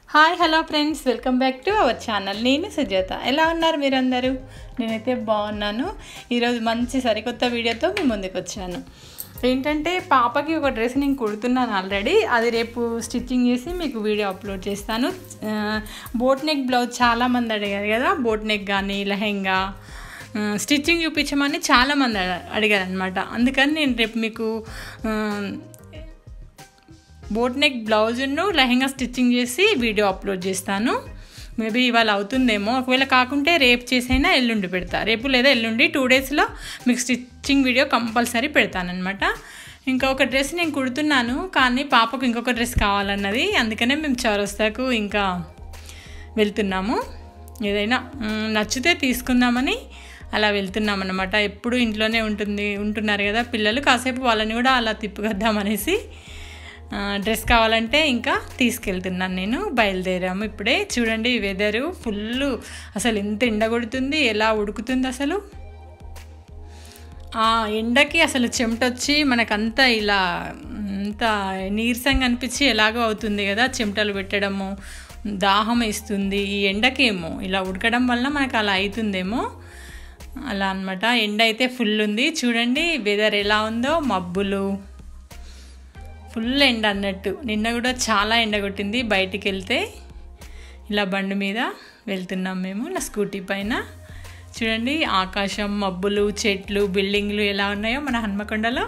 hi hello friends welcome back to our channel నేను సుజాత ఎలా ఉన్నారు మీరందరూ నేనైతే బాగున్నాను ఈరోజు మంచి సరికొత్త వీడియోతో మీ ముందుకు వచ్చాను ఏంటంటే పాపకి ఒక డ్రెస్ నేను కుడుతున్నాను ఆల్రెడీ అది రేపు స్టిచ్చింగ్ చేసి మీకు వీడియో అప్లోడ్ చేస్తాను ఆ, బోట్ నెక్ బ్లౌజ్ చాలామంది అడిగారు కదా బోట్ నెక్ కానీ లెహెంగా ఆ, స్టిచ్చింగ్ చూపించమని చాలామంది అడిగారు అనమాట అందుకని నేను రేపు మీకు ఆ, బోట్ నెక్ బ్లౌజ్ను లెహెంగా స్టిచ్చింగ్ చేసి వీడియో అప్లోడ్ చేస్తాను మేబీ ఇవాళ అవుతుందేమో ఒకవేళ కాకుంటే రేపు చేసైనా ఎల్లుండి పెడతా రేపు లేదా ఎల్లుండి టూ డేస్లో మీకు స్టిచ్చింగ్ వీడియో కంపల్సరీ పెడతానమాట ఇంకా ఒక డ్రెస్ నేను కుడుతున్నాను కానీ పాపకు ఇంకొక డ్రెస్ కావాలన్నది అందుకనే మేము చౌరస్తాకు ఇంకా వెళ్తున్నాము ఏదైనా మ్, నచ్చితే తీసుకుందామని అలా వెళ్తున్నాం అనమాట ఎప్పుడు ఇంట్లోనే ఉంటుంది ఉంటున్నారు కదా పిల్లలు కాసేపు వాళ్ళని కూడా అలా తిప్పుకొద్దామనేసి ఆ, డ్రెస్ కావాలంటే ఇంకా తీసుకెళ్తున్నాను నేను బయలుదేరాము ఇప్పుడే చూడండి వెదరు ఫుల్ అసలు ఎంత ఎండ కొడుతుంది ఎలా ఉడుకుతుంది అసలు ఆ ఎండకి అసలు చెమట వచ్చి మనకంతా ఇలా అంత నీరసంగా అనిపించి ఎలాగో అవుతుంది కదా చెమటలు పెట్టడము దాహం వేస్తుంది ఈ ఎండకేమో ఇలా ఉడకడం వల్ల మనకు అలా అవుతుందేమో అలా అన్నమాట ఎండ అయితే ఫుల్ ఉంది చూడండి వెదర్ ఎలా ఉందో మబ్బులు ఫుల్ ఎండ అన్నట్టు నిన్న కూడా చాలా ఎండ కొట్టింది బయటికి వెళ్తే ఇలా బండి మీద వెళ్తున్నాం మేము నా స్కూటీ పైన చూడండి ఆకాశం మబ్బులు చెట్లు బిల్డింగ్లు ఎలా ఉన్నాయో మన హన్మకొండలో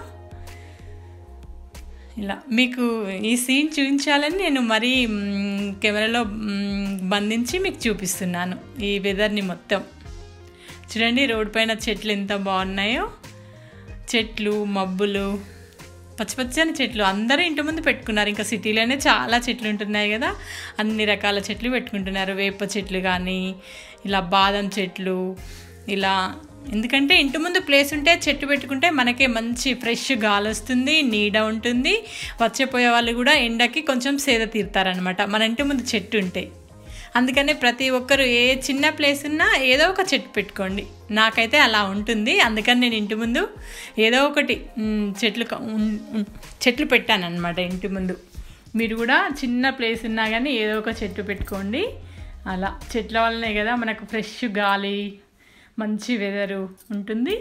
ఇలా మీకు ఈ సీన్ చూపించాలని నేను మరీ మ్, కెమెరాలో మ్, బంధించి మీకు చూపిస్తున్నాను ఈ వెదర్ని మొత్తం చూడండి రోడ్ పైన చెట్లు ఎంత బాగున్నాయో చెట్లు మబ్బులు పచ్చపచ్చని చెట్లు అందరూ ఇంటి ముందు పెట్టుకున్నారు ఇంకా సిటీలోనే చాలా చెట్లు ఉంటున్నాయి కదా అన్ని రకాల చెట్లు పెట్టుకుంటున్నారు వేప చెట్లు కానీ ఇలా బాదం చెట్లు ఇలా ఎందుకంటే ఇంటి ముందు ప్లేస్ ఉంటే చెట్టు పెట్టుకుంటే మనకే మంచి ఫ్రెష్ గాలి వస్తుంది నీడ ఉంటుంది వచ్చేపోయే వాళ్ళు కూడా ఎండకి కొంచెం సేద తీరుతారనమాట మన ఇంటి ముందు చెట్టు ఉంటే అందుకనే ప్రతి ఒక్కరు ఏ చిన్న ప్లేస్ ఉన్నా ఏదో ఒక చెట్టు పెట్టుకోండి నాకైతే అలా ఉంటుంది అందుకని నేను ఇంటి ముందు ఏదో ఒకటి మ్, చెట్లు క- ఉన్- ఉన్- చెట్లు పెట్టాను అనమాట ఇంటి ముందు మీరు కూడా చిన్న ప్లేస్ ఉన్నా కానీ ఏదో ఒక చెట్టు పెట్టుకోండి అలా చెట్ల వల్లనే కదా మనకు ఫ్రెష్ గాలి మంచి వెదరు ఉంటుంది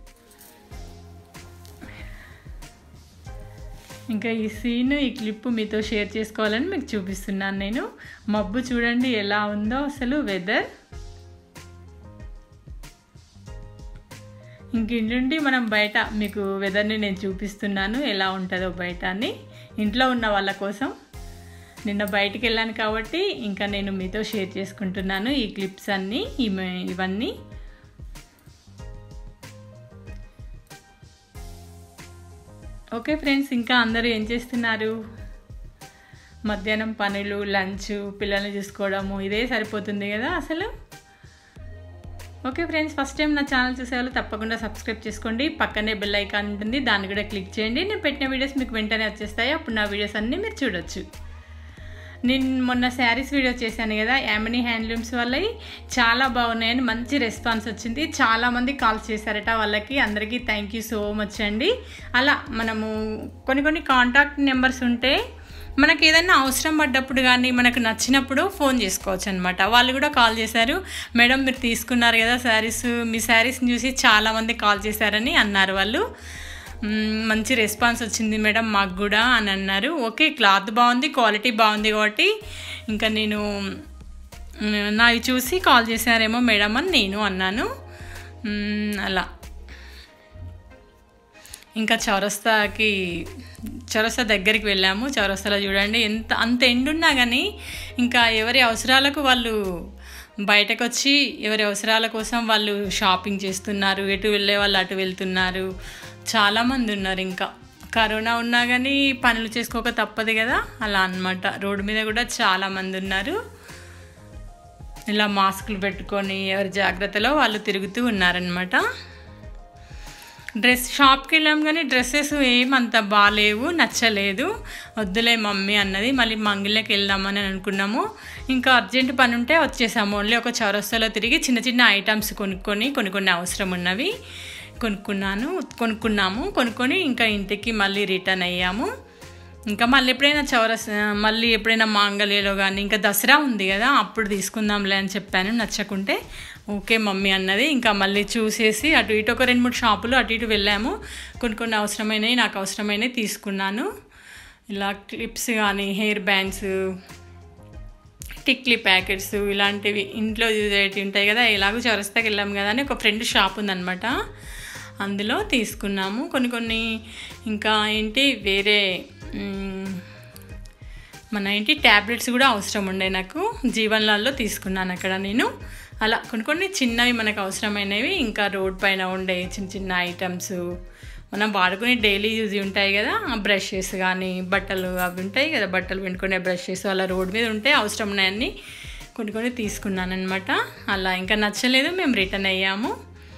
ఇంకా ఈ సీన్ ఈ క్లిప్ మీతో షేర్ చేసుకోవాలని మీకు చూపిస్తున్నాను నేను మబ్బు చూడండి ఎలా ఉందో అసలు వెదర్ ఇంక ఇంటి మనం బయట మీకు వెదర్ని నేను చూపిస్తున్నాను ఎలా ఉంటుందో బయట అని ఇంట్లో ఉన్న వాళ్ళ కోసం నిన్న బయటికి వెళ్ళాను కాబట్టి ఇంకా నేను మీతో షేర్ చేసుకుంటున్నాను ఈ క్లిప్స్ అన్నీ ఇమ- ఇవన్నీ ఓకే ఫ్రెండ్స్ ఇంకా అందరూ ఏం చేస్తున్నారు మధ్యాహ్నం పనులు లంచ్ పిల్లల్ని చూసుకోవడము ఇదే సరిపోతుంది కదా అసలు ఓకే ఫ్రెండ్స్ ఫస్ట్ టైం నా ఛానల్ చూసేవాళ్ళు తప్పకుండా సబ్స్క్రైబ్ చేసుకోండి పక్కనే బెల్ ఐకాన్ ఉంటుంది దాన్ని కూడా క్లిక్ చేయండి నేను పెట్టిన వీడియోస్ మీకు వెంటనే వచ్చేస్తాయి అప్పుడు నా వీడియోస్ అన్నీ మీరు చూడొచ్చు నేను మొన్న శారీస్ వీడియో చేశాను కదా యామినీ హ్యాండ్లూమ్స్ వాళ్ళవి చాలా బాగున్నాయని మంచి రెస్పాన్స్ వచ్చింది చాలామంది కాల్ చేశారట వాళ్ళకి అందరికీ థ్యాంక్ యూ సో మచ్ అండి అలా మనము కొన్ని కొన్ని కాంటాక్ట్ నెంబర్స్ ఉంటే మనకి ఏదైనా అవసరం పడ్డప్పుడు కానీ మనకు నచ్చినప్పుడు ఫోన్ చేసుకోవచ్చు అనమాట వాళ్ళు కూడా కాల్ చేశారు మేడం మీరు తీసుకున్నారు కదా శారీస్ మీ శారీస్ని చూసి చాలామంది కాల్ చేశారని అన్నారు వాళ్ళు మ్మ్, మంచి రెస్పాన్స్ వచ్చింది మేడం మాకు కూడా అని అన్నారు ఓకే క్లాత్ బాగుంది క్వాలిటీ బాగుంది కాబట్టి ఇంకా నేను మ్, నావి చూసి కాల్ చేశారేమో మేడం అని నేను అన్నాను మ్, అలా ఇంకా చౌరస్తాకి చౌరస్తా దగ్గరికి వెళ్ళాము చౌరస్తాలో చూడండి ఎంత అంత ఎండున్నా కానీ ఇంకా ఎవరి అవసరాలకు వాళ్ళు బయటకు వచ్చి ఎవరి అవసరాల కోసం వాళ్ళు షాపింగ్ చేస్తున్నారు ఎటు వెళ్ళే వాళ్ళు అటు వెళ్తున్నారు చాలామంది ఉన్నారు ఇంకా కరోనా ఉన్నా కానీ పనులు చేసుకోక తప్పదు కదా అలా అన్నమాట రోడ్డు మీద కూడా చాలామంది ఉన్నారు ఇలా మాస్కులు పెట్టుకొని ఎవరి జాగ్రత్తలో వాళ్ళు తిరుగుతూ ఉన్నారనమాట డ్రెస్ షాప్కి వెళ్ళాం కానీ డ్రెస్సెస్ ఏమంత బాగాలేవు నచ్చలేదు వద్దులే మమ్మీ అన్నది మళ్ళీ మంగిళ్ళకి వెళ్దామని అనుకున్నాము ఇంకా అర్జెంట్ పని ఉంటే వచ్చేసాము ఓన్లీ ఒక చౌరస్తాలో తిరిగి చిన్న చిన్న ఐటమ్స్ కొనుక్కొని కొన్ని కొన్ని అవసరం ఉన్నవి కొనుక్కున్నాను కొనుక్కున్నాము కొనుక్కొని ఇంకా ఇంటికి మళ్ళీ రిటర్న్ అయ్యాము ఇంకా మళ్ళీ ఎప్పుడైనా చౌరస్ మళ్ళీ ఎప్పుడైనా మాంగళ్యలో కానీ ఇంకా దసరా ఉంది కదా అప్పుడు తీసుకుందాంలే అని చెప్పాను నచ్చకుంటే ఓకే మమ్మీ అన్నది ఇంకా మళ్ళీ చూసేసి అటు ఇటు ఒక రెండు మూడు షాపులు అటు ఇటు వెళ్ళాము కొన్ని కొన్ని అవసరమైనవి నాకు అవసరమైనవి తీసుకున్నాను ఇలా క్లిప్స్ కానీ హెయిర్ బ్యాండ్స్ టిక్లీ ప్యాకెట్స్ ఇలాంటివి ఇంట్లో యూజ్ అయ్యేవి ఉంటాయి కదా ఎలాగో చౌరస్తాకి వెళ్ళాము కదా అని ఒక ఫ్రెండ్ షాప్ ఉందన్నమాట అందులో తీసుకున్నాము కొన్ని కొన్ని ఇంకా ఏంటి వేరే మ్, మన ఏంటి ట్యాబ్లెట్స్ కూడా అవసరం ఉండే నాకు జీవన్లాల్లో తీసుకున్నాను అక్కడ నేను అలా కొన్ని కొన్ని చిన్నవి మనకు అవసరమైనవి ఇంకా రోడ్ పైన ఉండే చిన్న చిన్న ఐటమ్స్ మనం వాడుకునే డైలీ యూజ్ ఉంటాయి కదా బ్రషెస్ కానీ బట్టలు అవి ఉంటాయి కదా బట్టలు పెట్టుకునే బ్రషెస్ అలా రోడ్ మీద ఉంటే అవసరం ఉన్నాయన్నీ కొన్ని కొన్ని తీసుకున్నాను అనమాట అలా ఇంకా నచ్చలేదు మేము రిటర్న్ అయ్యాము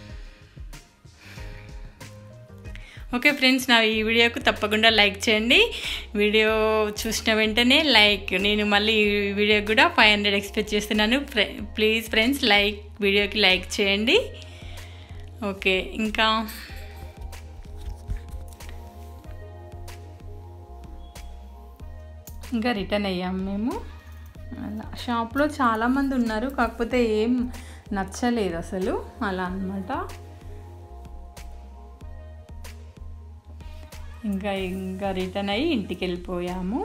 ఓకే ఫ్రెండ్స్ నా ఈ వీడియోకు తప్పకుండా లైక్ చేయండి వీడియో చూసిన వెంటనే లైక్ నేను మళ్ళీ ఈ వీడియోకి కూడా ఫైవ్ హండ్రెడ్ ఎక్స్పెక్ట్ చేస్తున్నాను ప్లీజ్ ఫ్రెండ్స్ లైక్ వీడియోకి లైక్ చేయండి ఓకే ఇంకా ఇంకా రిటర్న్ అయ్యాం మేము అలా షాప్లో చాలామంది ఉన్నారు కాకపోతే ఏం నచ్చలేదు అసలు అలా అన్నమాట ఇంకా ఇంకా రిటర్న్ అయ్యి ఇంటికి వెళ్ళిపోయాము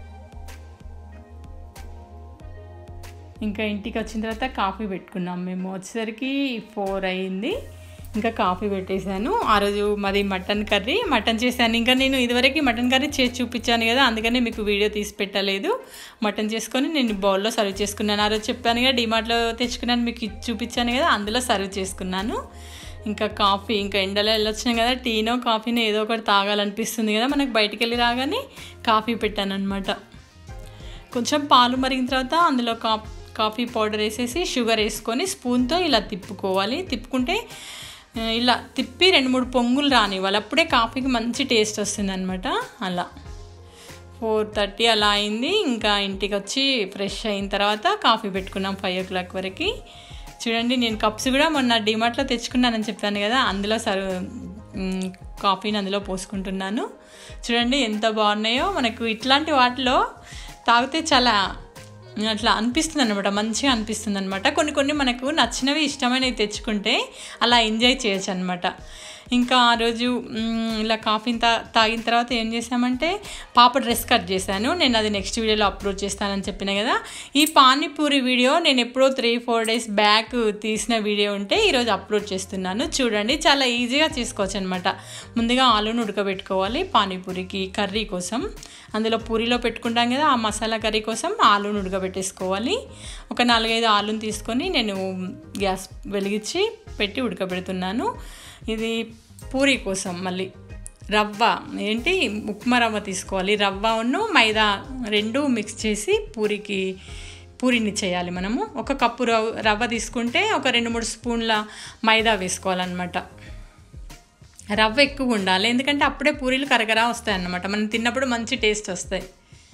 ఇంకా ఇంటికి వచ్చిన తర్వాత కాఫీ పెట్టుకున్నాం మేము వచ్చేసరికి ఫోర్ అయింది ఇంకా కాఫీ పెట్టేశాను ఆ రోజు మాది మటన్ కర్రీ మటన్ చేశాను ఇంకా నేను ఇదివరకు మటన్ కర్రీ చేసి చూపించాను కదా అందుకనే మీకు వీడియో తీసి పెట్టలేదు మటన్ చేసుకొని నేను బౌల్లో సర్వ్ చేసుకున్నాను ఆ రోజు చెప్పాను కదా డిమార్ట్లో తెచ్చుకున్నాను మీకు ఇచ్చి చూపించాను కదా అందులో సర్వ్ చేసుకున్నాను ఇంకా కాఫీ ఇంకా ఎండలో వెళ్ళొచ్చినాం కదా టీనో కాఫీనో ఏదో ఒకటి తాగాలనిపిస్తుంది కదా మనకు బయటికి వెళ్ళి రాగానే కాఫీ పెట్టాను అనమాట కొంచెం పాలు మరిగిన తర్వాత అందులో కా కాఫీ పౌడర్ వేసేసి షుగర్ వేసుకొని స్పూన్తో ఇలా తిప్పుకోవాలి తిప్పుకుంటే ఆ, ఇలా తిప్పి రెండు మూడు పొంగులు రానివ్వాలి అప్పుడే కాఫీకి మంచి టేస్ట్ వస్తుంది అనమాట అలా ఫోర్ థర్టీ అలా అయింది ఇంకా ఇంటికి వచ్చి ఫ్రెష్ అయిన తర్వాత కాఫీ పెట్టుకున్నాం ఫైవ్ ఓ క్లాక్ వరకు చూడండి నేను కప్స్ కూడా మొన్న డిమార్ట్లో తెచ్చుకున్నానని చెప్పాను కదా అందులో సర్వ్ మ్, కాఫీని అందులో పోసుకుంటున్నాను చూడండి ఎంత బాగున్నాయో మనకు ఇట్లాంటి వాటిలో తాగితే చాలా అట్లా అనిపిస్తుంది అనమాట మంచిగా అనిపిస్తుంది అనమాట కొన్ని కొన్ని మనకు నచ్చినవి ఇష్టమైనవి తెచ్చుకుంటే అలా ఎంజాయ్ చేయొచ్చు అనమాట ఇంకా ఆ రోజు మ్, ఇలా కాఫీని తా తాగిన తర్వాత ఏం చేసామంటే పాప డ్రెస్ కట్ చేశాను నేను అది నెక్స్ట్ వీడియోలో అప్లోడ్ చేస్తానని చెప్పిన కదా ఈ పానీపూరి వీడియో నేను ఎప్పుడో త్రీ ఫోర్ డేస్ బ్యాక్ తీసిన వీడియో ఉంటే ఈరోజు అప్లోడ్ చేస్తున్నాను చూడండి చాలా ఈజీగా చేసుకోవచ్చు అనమాట ముందుగా ఆలూను ఉడకబెట్టుకోవాలి పానీపూరికి కర్రీ కోసం అందులో పూరిలో పెట్టుకుంటాం కదా ఆ మసాలా కర్రీ కోసం ఆలూను ఉడకబెట్టేసుకోవాలి ఒక నాలుగైదు ఆలూని తీసుకొని నేను గ్యాస్ వెలిగించి పెట్టి ఉడకబెడుతున్నాను ఇది పూరి కోసం మళ్ళీ రవ్వ ఏంటి ఉప్మా రవ్వ తీసుకోవాలి రవ్వను మైదా రెండు మిక్స్ చేసి పూరికి పూరిని చేయాలి మనము ఒక కప్పు రవ్వ రవ్వ తీసుకుంటే ఒక రెండు మూడు స్పూన్ల మైదా వేసుకోవాలన్నమాట రవ్వ ఎక్కువ ఉండాలి ఎందుకంటే అప్పుడే పూరీలు కరకరా వస్తాయి అన్నమాట మనం తిన్నప్పుడు మంచి టేస్ట్ వస్తాయి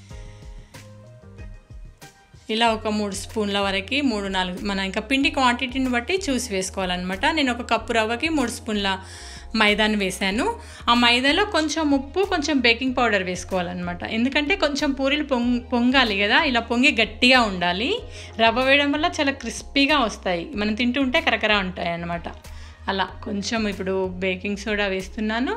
ఇలా ఒక మూడు స్పూన్ల వరకు మూడు నాలుగు మన ఇంకా పిండి క్వాంటిటీని బట్టి చూసి వేసుకోవాలన్నమాట నేను ఒక కప్పు రవ్వకి మూడు స్పూన్ల మైదాని వేశాను ఆ మైదాలో కొంచెం ఉప్పు కొంచెం బేకింగ్ పౌడర్ వేసుకోవాలన్నమాట ఎందుకంటే కొంచెం పూరీలు పొంగ్ పొంగాలి కదా ఇలా పొంగి గట్టిగా ఉండాలి రవ్వ వేయడం వల్ల చాలా క్రిస్పీగా వస్తాయి మనం తింటూ ఉంటే కరకరా ఉంటాయి అన్నమాట అలా కొంచెం ఇప్పుడు బేకింగ్ సోడా వేస్తున్నాను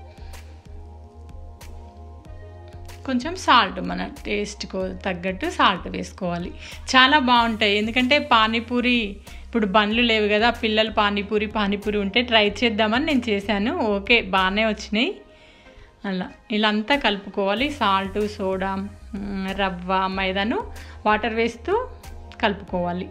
కొంచెం సాల్ట్ మన టేస్ట్కు తగ్గట్టు సాల్ట్ వేసుకోవాలి చాలా బాగుంటాయి ఎందుకంటే పానీపూరి ఇప్పుడు బండ్లు లేవు కదా పిల్లలు పానీపూరి పానీపూరి ఉంటే ట్రై చేద్దామని నేను చేశాను ఓకే బాగానే వచ్చినాయి అలా ఇలా అంతా కలుపుకోవాలి సాల్ట్ సోడా మ్, రవ్వ మైదాను వాటర్ వేస్తూ కలుపుకోవాలి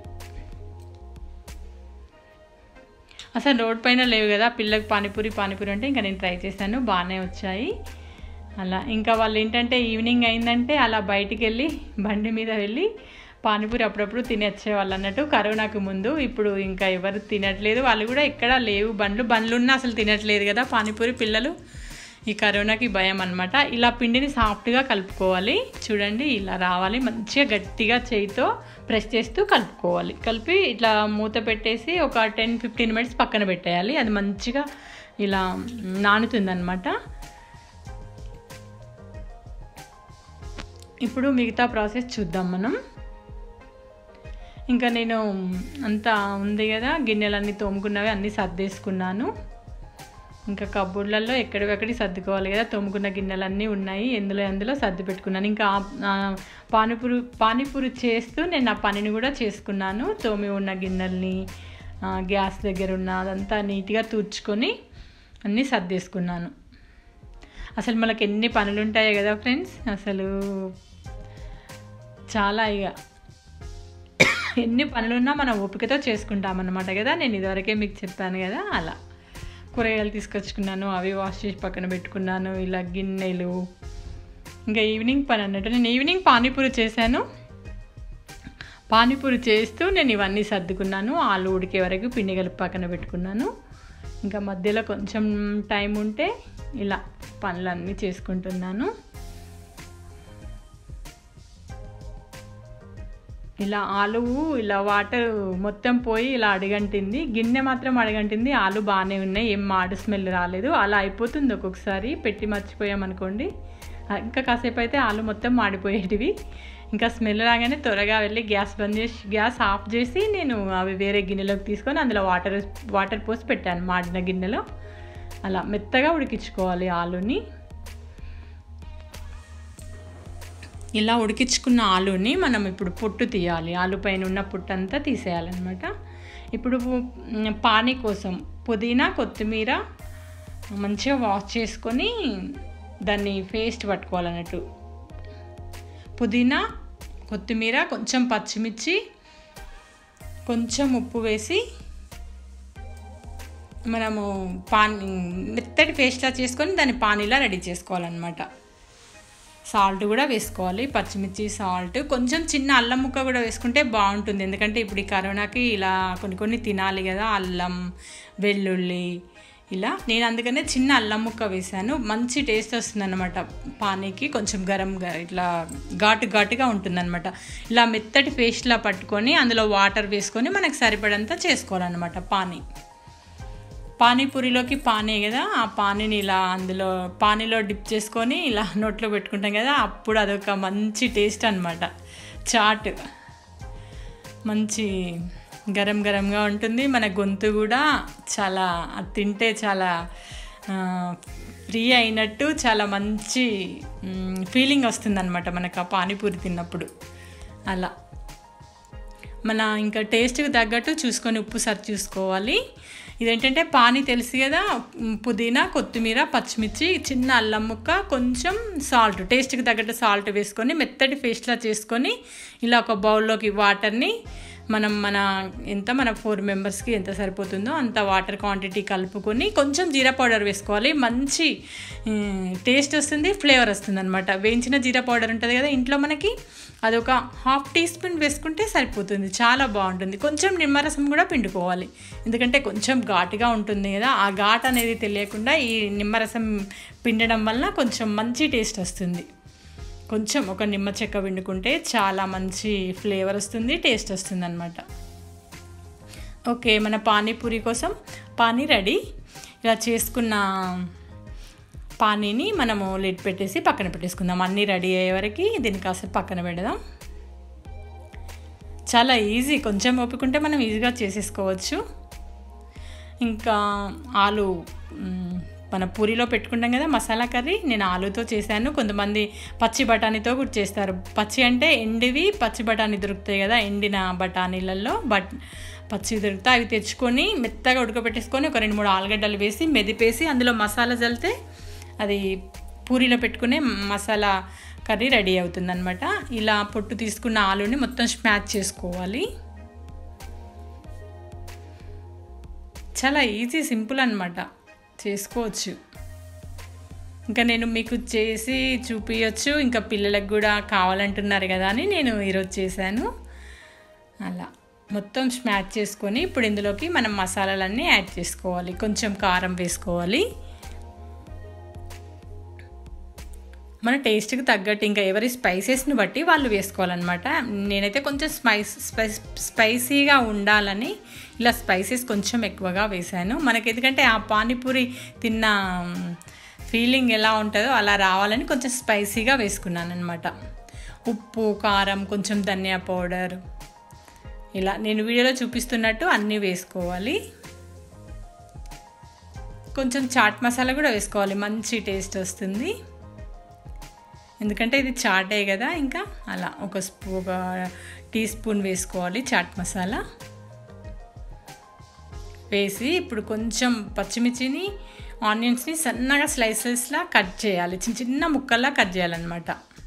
అసలు రోడ్ పైన లేవు కదా పిల్లకి పానీపూరి పానీపూరి అంటే ఇంకా నేను ట్రై చేశాను బాగానే వచ్చాయి అలా ఇంకా వాళ్ళు ఏంటంటే ఈవినింగ్ అయిందంటే అలా బయటికి వెళ్ళి బండి మీద వెళ్ళి పానీపూరి అప్పుడప్పుడు తినేచ్చేవాళ్ళు అన్నట్టు కరోనాకు ముందు ఇప్పుడు ఇంకా ఎవరు తినట్లేదు వాళ్ళు కూడా ఎక్కడా లేవు బండ్లు బండ్లు ఉన్నా అసలు తినట్లేదు కదా పానీపూరి పిల్లలు ఈ కరోనాకి భయం అనమాట ఇలా పిండిని సాఫ్ట్గా కలుపుకోవాలి చూడండి ఇలా రావాలి మంచిగా గట్టిగా చేయితో ప్రెస్ చేస్తూ కలుపుకోవాలి కలిపి ఇట్లా మూత పెట్టేసి ఒక టెన్ ఫిఫ్టీన్ మినిట్స్ పక్కన పెట్టేయాలి అది మంచిగా ఇలా నానుతుందన్నమాట ఇప్పుడు మిగతా ప్రాసెస్ చూద్దాం మనం ఇంకా నేను అంతా ఉంది కదా గిన్నెలన్నీ తోముకున్నవి అన్నీ సర్దేసుకున్నాను ఇంకా కబోర్డ్లలో ఎక్కడివెక్కడి సర్దుకోవాలి కదా తోముకున్న గిన్నెలన్నీ ఉన్నాయి ఎందులో ఎందులో సర్ది పెట్టుకున్నాను ఇంకా పానీపూరి పానీపూరి చేస్తూ నేను ఆ పనిని కూడా చేసుకున్నాను తోమి ఉన్న గిన్నెల్ని గ్యాస్ దగ్గర ఉన్న అదంతా నీట్గా తూర్చుకొని అన్నీ సర్దేసుకున్నాను అసలు మనకి ఎన్ని పనులు ఉంటాయో కదా ఫ్రెండ్స్ అసలు చాలా ఇక ఎన్ని పనులున్నా మనం ఓపికతో చేసుకుంటాం అన్నమాట కదా నేను ఇదివరకే మీకు చెప్పాను కదా అలా కూరగాయలు తీసుకొచ్చుకున్నాను అవి వాష్ చేసి పక్కన పెట్టుకున్నాను ఇలా గిన్నెలు ఇంకా ఈవినింగ్ పని అన్నట్టు నేను ఈవినింగ్ పానీపూరి చేశాను పానీపూరి చేస్తూ నేను ఇవన్నీ సర్దుకున్నాను ఆలు ఉడికే వరకు పిండి కలిపి పక్కన పెట్టుకున్నాను ఇంకా మధ్యలో కొంచెం టైం ఉంటే ఇలా పనులన్నీ చేసుకుంటున్నాను ఇలా ఆలు ఇలా వాటర్ మొత్తం పోయి ఇలా అడగంటింది గిన్నె మాత్రం అడగంటింది ఆలు బాగానే ఉన్నాయి ఏం మాడు స్మెల్ రాలేదు అలా అయిపోతుంది ఒక్కొక్కసారి పెట్టి మర్చిపోయామనుకోండి ఇంకా కాసేపు అయితే ఆలు మొత్తం మాడిపోయేటివి ఇంకా స్మెల్ రాగానే త్వరగా వెళ్ళి గ్యాస్ బంద్ చేసి గ్యాస్ ఆఫ్ చేసి నేను అవి వేరే గిన్నెలోకి తీసుకొని అందులో వాటర్ వాటర్ పోసి పెట్టాను మాడిన గిన్నెలో అలా మెత్తగా ఉడికించుకోవాలి ఆలుని ఇలా ఉడికించుకున్న ఆలుని మనం ఇప్పుడు పొట్టు తీయాలి ఆలు పైన ఉన్న పొట్టు అంతా తీసేయాలన్నమాట ఇప్పుడు పానీ కోసం పుదీనా కొత్తిమీర మంచిగా వాష్ చేసుకొని దాన్ని పేస్ట్ పట్టుకోవాలన్నట్టు పుదీనా కొత్తిమీర కొంచెం పచ్చిమిర్చి కొంచెం ఉప్పు వేసి మనము పానీ మెత్తటి పేస్ట్లా చేసుకొని దాన్ని పానీలా రెడీ చేసుకోవాలన్నమాట సాల్ట్ కూడా వేసుకోవాలి పచ్చిమిర్చి సాల్ట్ కొంచెం చిన్న అల్లం ముక్క కూడా వేసుకుంటే బాగుంటుంది ఎందుకంటే ఇప్పుడు ఈ కరోనాకి ఇలా కొన్ని కొన్ని తినాలి కదా అల్లం వెల్లుల్లి ఇలా నేను అందుకనే చిన్న అల్లం ముక్క వేసాను మంచి టేస్ట్ వస్తుంది అనమాట పానీకి కొంచెం గరంగా ఇట్లా ఘాటు ఘాటుగా ఉంటుందన్నమాట ఇలా మెత్తటి పేస్ట్లా పట్టుకొని అందులో వాటర్ వేసుకొని మనకు సరిపడంత చేసుకోవాలన్నమాట పానీ పానీపూరిలోకి పానీ కదా ఆ పానీని ఇలా అందులో పానీలో డిప్ చేసుకొని ఇలా నోట్లో పెట్టుకుంటాం కదా అప్పుడు అదొక మంచి టేస్ట్ అనమాట చాట్ మంచి గరం గరంగా ఉంటుంది మన గొంతు కూడా చాలా తింటే చాలా ఫ్రీ అయినట్టు చాలా మంచి ఫీలింగ్ వస్తుందన్నమాట మనకు ఆ పానీపూరి తిన్నప్పుడు అలా మన ఇంకా టేస్ట్కి తగ్గట్టు చూసుకొని ఉప్పు సరి చూసుకోవాలి ఇదేంటంటే పానీ తెలుసు కదా పుదీనా కొత్తిమీర పచ్చిమిర్చి చిన్న అల్లం ముక్క కొంచెం సాల్ట్ టేస్ట్కి తగ్గట్టు సాల్ట్ వేసుకొని మెత్తటి పేస్ట్లా చేసుకొని ఇలా ఒక బౌల్లోకి వాటర్ని మనం మన ఎంత మన ఫోర్ మెంబర్స్కి ఎంత సరిపోతుందో అంత వాటర్ క్వాంటిటీ కలుపుకొని కొంచెం జీరా పౌడర్ వేసుకోవాలి మంచి టేస్ట్ వస్తుంది ఫ్లేవర్ వస్తుంది అనమాట వేయించిన జీరా పౌడర్ ఉంటుంది కదా ఇంట్లో మనకి అదొక హాఫ్ టీ స్పూన్ వేసుకుంటే సరిపోతుంది చాలా బాగుంటుంది కొంచెం నిమ్మరసం కూడా పిండుకోవాలి ఎందుకంటే కొంచెం ఘాటుగా ఉంటుంది కదా ఆ ఘాట్ అనేది తెలియకుండా ఈ నిమ్మరసం పిండడం వల్ల కొంచెం మంచి టేస్ట్ వస్తుంది కొంచెం ఒక నిమ్మ చెక్క పిండుకుంటే చాలా మంచి ఫ్లేవర్ వస్తుంది టేస్ట్ వస్తుంది అనమాట ఓకే మన పానీపూరి కోసం పానీ రెడీ ఇలా చేసుకున్న పానీని మనము లిడ్ పెట్టేసి పక్కన పెట్టేసుకుందాం అన్నీ రెడీ అయ్యే వరకు దీన్ని కాసేపు పక్కన పెడదాం చాలా ఈజీ కొంచెం ఒప్పుకుంటే మనం ఈజీగా చేసేసుకోవచ్చు ఇంకా ఆలు మన పూరిలో పెట్టుకుంటాం కదా మసాలా కర్రీ నేను ఆలుతో చేశాను కొంతమంది పచ్చి బఠానీతో కూడా చేస్తారు పచ్చి అంటే ఎండివి పచ్చి బఠానీ దొరుకుతాయి కదా ఎండిన బఠానీలలో బట్ పచ్చి దొరుకుతాయి అవి తెచ్చుకొని మెత్తగా ఉడకబెట్టేసుకొని ఒక రెండు మూడు ఆలుగడ్డలు వేసి మెదిపేసి అందులో మసాలా చల్లితే అది పూరీలో పెట్టుకునే మసాలా కర్రీ రెడీ అవుతుందన్నమాట ఇలా పొట్టు తీసుకున్న ఆలుని మొత్తం స్మాచ్ చేసుకోవాలి చాలా ఈజీ సింపుల్ అనమాట చేసుకోవచ్చు ఇంకా నేను మీకు చేసి చూపించచ్చు ఇంకా పిల్లలకు కూడా కావాలంటున్నారు కదా అని నేను ఈరోజు చేశాను అలా మొత్తం స్మాచ్ చేసుకొని ఇప్పుడు ఇందులోకి మనం మసాలాలన్నీ యాడ్ చేసుకోవాలి కొంచెం కారం వేసుకోవాలి మన టేస్ట్కి తగ్గట్టు ఇంకా ఎవరి స్పైసెస్ని బట్టి వాళ్ళు వేసుకోవాలన్నమాట నేనైతే కొంచెం స్పైస్ స్పైస్ స్పైసీగా ఉండాలని ఇలా స్పైసెస్ కొంచెం ఎక్కువగా వేశాను మనకి ఎందుకంటే ఆ పానీపూరి తిన్న ఫీలింగ్ ఎలా ఉంటుందో అలా రావాలని కొంచెం స్పైసీగా వేసుకున్నాను అనమాట ఉప్పు కారం కొంచెం ధనియా పౌడర్ ఇలా నేను వీడియోలో చూపిస్తున్నట్టు అన్నీ వేసుకోవాలి కొంచెం చాట్ మసాలా కూడా వేసుకోవాలి మంచి టేస్ట్ వస్తుంది ఎందుకంటే ఇది చాటే కదా ఇంకా అలా ఒక స్పూ ఒక టీ స్పూన్ వేసుకోవాలి చాట్ మసాలా వేసి ఇప్పుడు కొంచెం పచ్చిమిర్చిని ఆనియన్స్ని సన్నగా స్లైసెస్లా కట్ చేయాలి చిన్న చిన్న ముక్కల్లా కట్ చేయాలన్నమాట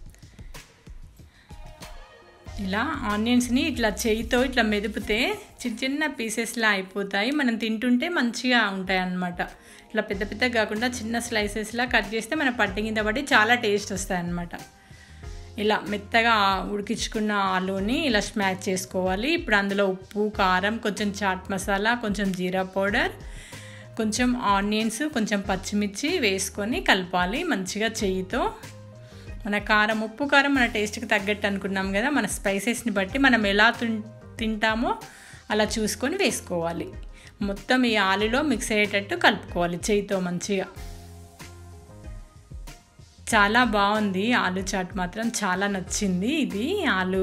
ఇలా ఆనియన్స్ని ఇట్లా చేయితో ఇట్లా మెదిపితే చిన్న చిన్న పీసెస్లా అయిపోతాయి మనం తింటుంటే మంచిగా ఉంటాయి అన్నమాట ఇట్లా పెద్ద పెద్ద కాకుండా చిన్న స్లైసెస్లా కట్ చేస్తే మన పట్టి కింద పడి చాలా టేస్ట్ వస్తాయి అన్నమాట ఇలా మెత్తగా ఉడికించుకున్న ఆలూని ఇలా స్మాష్ చేసుకోవాలి ఇప్పుడు అందులో ఉప్పు కారం కొంచెం చాట్ మసాలా కొంచెం జీరా పౌడర్ కొంచెం ఆనియన్స్ కొంచెం పచ్చిమిర్చి వేసుకొని కలపాలి మంచిగా చెయ్యితో మన కారం ఉప్పు కారం మన టేస్ట్కి తగ్గట్టు అనుకున్నాం కదా మన స్పైసెస్ని బట్టి మనం ఎలా తింటామో అలా చూసుకొని వేసుకోవాలి మొత్తం ఈ ఆలులో మిక్స్ అయ్యేటట్టు కలుపుకోవాలి చేయితో మంచిగా చాలా బాగుంది ఆలు చాట్ మాత్రం చాలా నచ్చింది ఇది ఆలు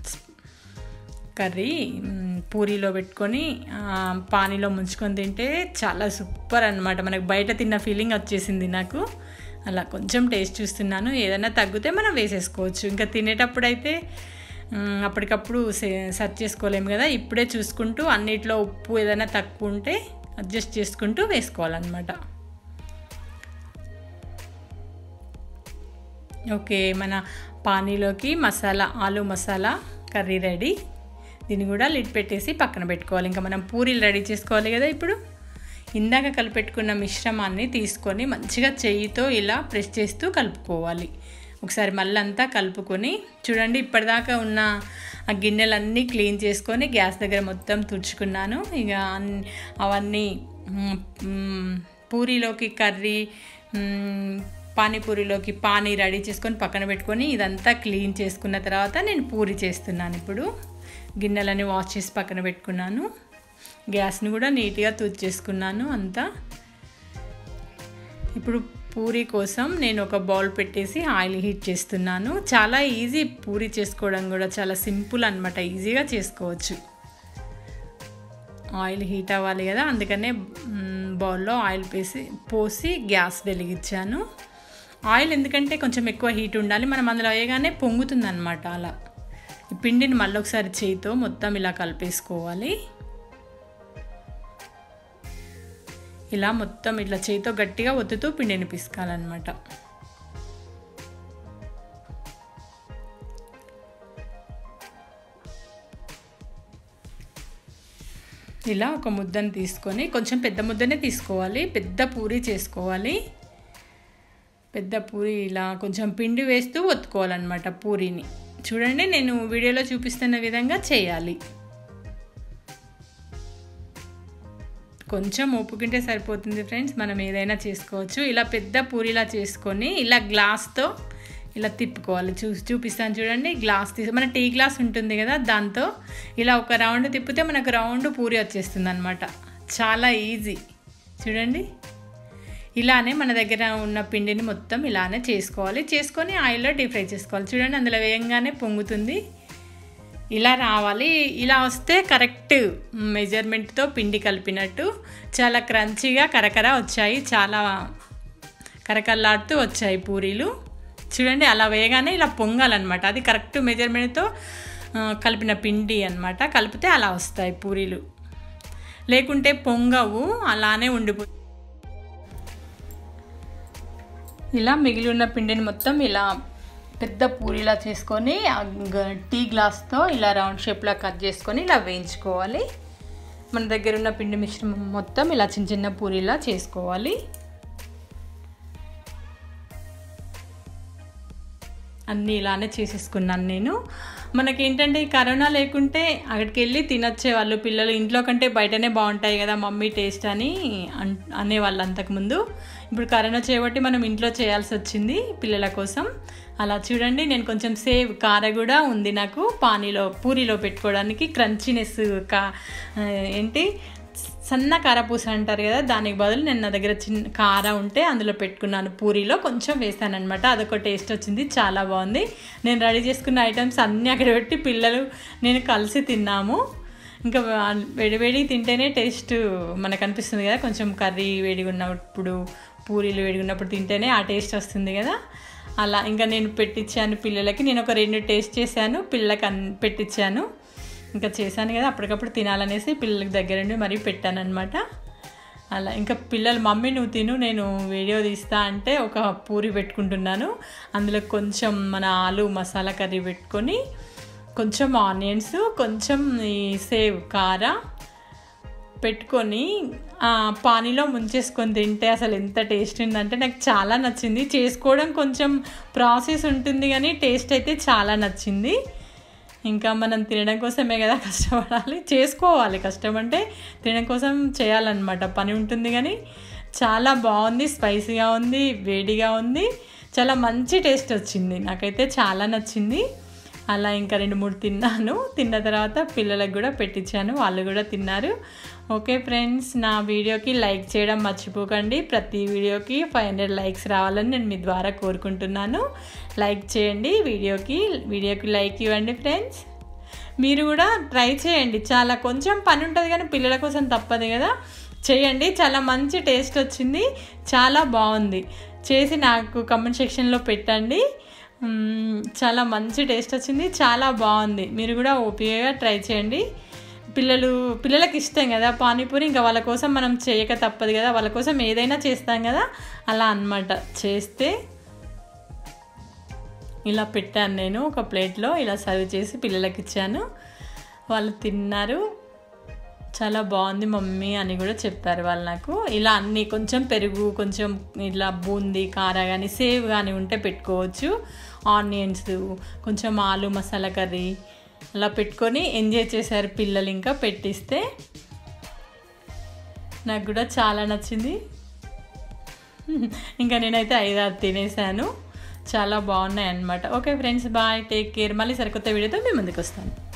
కర్రీ పూరీలో పెట్టుకొని పానీలో ముంచుకొని తింటే చాలా సూపర్ అనమాట మనకు బయట తిన్న ఫీలింగ్ వచ్చేసింది నాకు అలా కొంచెం టేస్ట్ చూస్తున్నాను ఏదైనా తగ్గితే మనం వేసేసుకోవచ్చు ఇంకా తినేటప్పుడు అయితే అప్పటికప్పుడు సెర్చ్ చేసుకోలేము కదా ఇప్పుడే చూసుకుంటూ అన్నిట్లో ఉప్పు ఏదైనా తక్కువ ఉంటే అడ్జస్ట్ చేసుకుంటూ వేసుకోవాలన్నమాట ఓకే మన పానీలోకి మసాలా ఆలు మసాలా కర్రీ రెడీ దీన్ని కూడా లిడ్ పెట్టేసి పక్కన పెట్టుకోవాలి ఇంకా మనం పూరీలు రెడీ చేసుకోవాలి కదా ఇప్పుడు ఇందాక కలిపెట్టుకున్న మిశ్రమాన్ని తీసుకొని మంచిగా చెయ్యితో ఇలా ప్రెస్ చేస్తూ కలుపుకోవాలి ఒకసారి మళ్ళంతా కలుపుకొని చూడండి ఇప్పటిదాకా ఉన్న ఆ గిన్నెలన్నీ క్లీన్ చేసుకొని గ్యాస్ దగ్గర మొత్తం తుడుచుకున్నాను ఇక అవన్నీ పూరీలోకి కర్రీ పానీపూరిలోకి పానీ రెడీ చేసుకొని పక్కన పెట్టుకొని ఇదంతా క్లీన్ చేసుకున్న తర్వాత నేను పూరి చేస్తున్నాను ఇప్పుడు గిన్నెలని వాష్ చేసి పక్కన పెట్టుకున్నాను గ్యాస్ని కూడా నీట్గా చేసుకున్నాను అంతా ఇప్పుడు పూరి కోసం నేను ఒక బౌల్ పెట్టేసి ఆయిల్ హీట్ చేస్తున్నాను చాలా ఈజీ పూరి చేసుకోవడం కూడా చాలా సింపుల్ అనమాట ఈజీగా చేసుకోవచ్చు ఆయిల్ హీట్ అవ్వాలి కదా అందుకనే బౌల్లో ఆయిల్ వేసి పోసి గ్యాస్ వెలిగించాను ఆయిల్ ఎందుకంటే కొంచెం ఎక్కువ హీట్ ఉండాలి మనం అందులో వేయగానే పొంగుతుంది అనమాట అలా ఈ పిండిని మళ్ళీ ఒకసారి చేయితో మొత్తం ఇలా కలిపేసుకోవాలి ఇలా మొత్తం ఇట్లా చేయితో గట్టిగా ఒత్తుతూ పిండిని పిసుకాలన్నమాట ఇలా ఒక ముద్దను తీసుకొని కొంచెం పెద్ద ముద్దనే తీసుకోవాలి పెద్ద పూరి చేసుకోవాలి పెద్ద పూరి ఇలా కొంచెం పిండి వేస్తూ ఒత్తుకోవాలన్నమాట పూరీని చూడండి నేను వీడియోలో చూపిస్తున్న విధంగా చేయాలి కొంచెం ఓపుకుంటే సరిపోతుంది ఫ్రెండ్స్ మనం ఏదైనా చేసుకోవచ్చు ఇలా పెద్ద పూరిలా చేసుకొని ఇలా గ్లాస్తో ఇలా తిప్పుకోవాలి చూ చూపిస్తాను చూడండి గ్లాస్ తీసి మన టీ గ్లాస్ ఉంటుంది కదా దాంతో ఇలా ఒక రౌండ్ తిప్పితే మనకు రౌండ్ పూరి వచ్చేస్తుంది అనమాట చాలా ఈజీ చూడండి ఇలానే మన దగ్గర ఉన్న పిండిని మొత్తం ఇలానే చేసుకోవాలి చేసుకొని ఆయిల్లో డీప్ ఫ్రై చేసుకోవాలి చూడండి అందులో వేయంగానే పొంగుతుంది ఇలా రావాలి ఇలా వస్తే కరెక్ట్ మెజర్మెంట్తో పిండి కలిపినట్టు చాలా క్రంచీగా కరకర వచ్చాయి చాలా కరకల్లాడుతూ వచ్చాయి పూరీలు చూడండి అలా వేయగానే ఇలా పొంగాలన్నమాట అది కరెక్ట్ మెజర్మెంట్తో కలిపిన పిండి అనమాట కలిపితే అలా వస్తాయి పూరీలు లేకుంటే పొంగవు అలానే ఉండిపో ఇలా మిగిలి ఉన్న పిండిని మొత్తం ఇలా పెద్ద పూరిలా చేసుకొని టీ గ్లాస్తో ఇలా రౌండ్ షేప్లో కట్ చేసుకొని ఇలా వేయించుకోవాలి మన దగ్గర ఉన్న పిండి మిశ్రమం మొత్తం ఇలా చిన్న చిన్న పూరిలా చేసుకోవాలి అన్నీ ఇలానే చేసేసుకున్నాను నేను మనకి ఏంటంటే ఈ కరోనా లేకుంటే అక్కడికి వెళ్ళి తినొచ్చే వాళ్ళు పిల్లలు ఇంట్లో కంటే బయటనే బాగుంటాయి కదా మమ్మీ టేస్ట్ అని అన్ అనేవాళ్ళు అంతకుముందు ఇప్పుడు కరోనా చేయబట్టి మనం ఇంట్లో చేయాల్సి వచ్చింది పిల్లల కోసం అలా చూడండి నేను కొంచెం సేవ్ కార కూడా ఉంది నాకు పానీలో పూరీలో పెట్టుకోవడానికి క్రంచీనెస్ కా ఏంటి సన్న కారపూస అంటారు కదా దానికి బదులు నేను నా దగ్గర చిన్న కార ఉంటే అందులో పెట్టుకున్నాను పూరీలో కొంచెం వేసాను అనమాట అదొక టేస్ట్ వచ్చింది చాలా బాగుంది నేను రెడీ చేసుకున్న ఐటమ్స్ అన్నీ అక్కడ పెట్టి పిల్లలు నేను కలిసి తిన్నాము ఇంకా వేడివేడి తింటేనే టేస్ట్ మనకు అనిపిస్తుంది కదా కొంచెం కర్రీ వేడిగా ఉన్నప్పుడు పూరీలు వేడిగా ఉన్నప్పుడు తింటేనే ఆ టేస్ట్ వస్తుంది కదా అలా ఇంకా నేను పెట్టించాను పిల్లలకి నేను ఒక రెండు టేస్ట్ చేశాను పిల్లలకి అన్ పెట్టించాను ఇంకా చేశాను కదా అప్పటికప్పుడు తినాలనేసి పిల్లలకి దగ్గరుండి మరీ పెట్టానమాట అలా ఇంకా పిల్లలు మమ్మీ నువ్వు తిను నేను వీడియో తీస్తా అంటే ఒక పూరి పెట్టుకుంటున్నాను అందులో కొంచెం మన ఆలు మసాలా కర్రీ పెట్టుకొని కొంచెం ఆనియన్స్ కొంచెం ఈ సేవ్ కార పెట్టుకొని పానీలో ముంచేసుకొని తింటే అసలు ఎంత టేస్ట్ ఉందంటే నాకు చాలా నచ్చింది చేసుకోవడం కొంచెం ప్రాసెస్ ఉంటుంది కానీ టేస్ట్ అయితే చాలా నచ్చింది ఇంకా మనం తినడం కోసమే కదా కష్టపడాలి చేసుకోవాలి కష్టం అంటే తినడం కోసం చేయాలన్నమాట పని ఉంటుంది కానీ చాలా బాగుంది స్పైసీగా ఉంది వేడిగా ఉంది చాలా మంచి టేస్ట్ వచ్చింది నాకైతే చాలా నచ్చింది అలా ఇంకా రెండు మూడు తిన్నాను తిన్న తర్వాత పిల్లలకు కూడా పెట్టించాను వాళ్ళు కూడా తిన్నారు ఓకే ఫ్రెండ్స్ నా వీడియోకి లైక్ చేయడం మర్చిపోకండి ప్రతి వీడియోకి ఫైవ్ హండ్రెడ్ లైక్స్ రావాలని నేను మీ ద్వారా కోరుకుంటున్నాను లైక్ చేయండి వీడియోకి వీడియోకి లైక్ ఇవ్వండి ఫ్రెండ్స్ మీరు కూడా ట్రై చేయండి చాలా కొంచెం పని ఉంటుంది కానీ పిల్లల కోసం తప్పదు కదా చేయండి చాలా మంచి టేస్ట్ వచ్చింది చాలా బాగుంది చేసి నాకు కమెంట్ సెక్షన్లో పెట్టండి చాలా మంచి టేస్ట్ వచ్చింది చాలా బాగుంది మీరు కూడా ఓపికగా ట్రై చేయండి పిల్లలు పిల్లలకి ఇష్టం కదా పానీపూరి ఇంకా వాళ్ళ కోసం మనం చేయక తప్పదు కదా వాళ్ళ కోసం ఏదైనా చేస్తాం కదా అలా అనమాట చేస్తే ఇలా పెట్టాను నేను ఒక ప్లేట్లో ఇలా సర్వ్ చేసి పిల్లలకి ఇచ్చాను వాళ్ళు తిన్నారు చాలా బాగుంది మమ్మీ అని కూడా చెప్పారు వాళ్ళు నాకు ఇలా అన్నీ కొంచెం పెరుగు కొంచెం ఇట్లా బూందీ కార కానీ సేవ్ కానీ ఉంటే పెట్టుకోవచ్చు ఆనియన్స్ కొంచెం ఆలు మసాలా కర్రీ అలా పెట్టుకొని ఎంజాయ్ చేశారు పిల్లలు ఇంకా పెట్టిస్తే నాకు కూడా చాలా నచ్చింది ఇంకా నేనైతే ఐదారు తినేసాను చాలా బాగున్నాయి అనమాట okay friends bye take care మళ్ళీ సరికొత్త వీడియోతో మీ ముందుకు వస్తాను